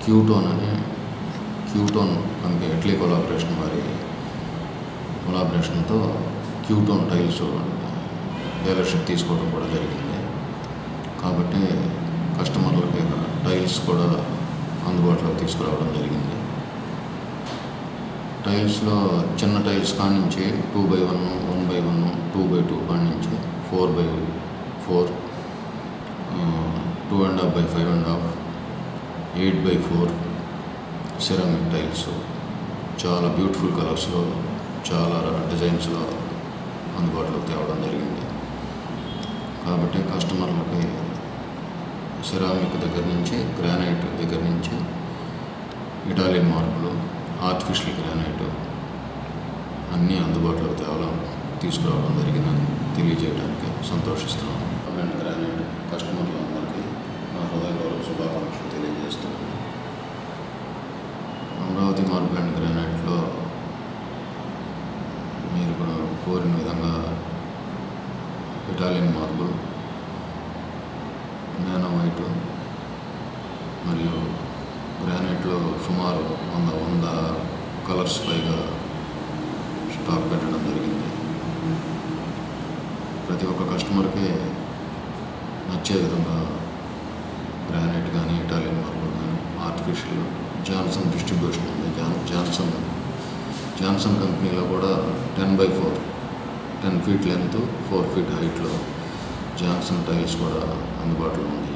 క్యూటోన్ అని క్యూటోన్ company Italy collaboration వారి కొలాబరేషన్తో క్యూటోన్ tiles dealership తీసుకోవడం కూడా జరిగింది కాబట్టి కస్టమర్లకి టైల్స్ కూడా అందుబాటులోకి తీసుకురావడం జరిగింది టైల్స్లో చిన్న టైల్స్ కాడి నుంచి two by one one by one two by two కాడి నుంచి four by four two and half by five and half eight by four ceramic tiles చాలా బ్యూటిఫుల్ కలర్స్లో చాలా డిజైన్స్లో అందుబాటులోకి తేవడం జరిగింది కాబట్టి కస్టమర్లకి సిరామిక్ దగ్గర నుంచి గ్రానైట్ దగ్గర నుంచి ఇటాలియన్ మార్బులు ఆర్టిఫిషియల్ గ్రానైట్ అన్నీ అందుబాటులోకి తేవడం తీసుకురావడం జరిగిందని తెలియజేయడానికి సంతోషిస్తున్నాను అండ్ గ్రానైట్ కస్టమర్లందరికీ నా హృదయపూర్వక శుభాకాంక్షలు తెలియజేస్తున్నాను అమరావతి మార్బుల్ అండ్ గ్రానైట్లో మీరు కోరిన విధంగా ఇటాలియన్ మార్బుల్ నానో వైట్ మరియు గ్రానైట్లో సుమారు వంద వంద కలర్స్ పైగా స్టాక్ పెట్టడం జరిగింది ప్రతి ఒక్క కస్టమర్కి నచ్చే విధంగా గ్రానైట్ కానీ ఇటాలియన్ మార్బుల్ కానీ ఆర్టిఫిషియల్ జాన్సన్ డిస్ట్రిబ్యూషన్ ఉంది జాన్ జాన్సన్ జాన్సన్ కంపెనీలో కూడా ten by four ten feet length four feet హైట్లో జాన్సన్ టైల్స్ కూడా అందుబాటులో ఉంది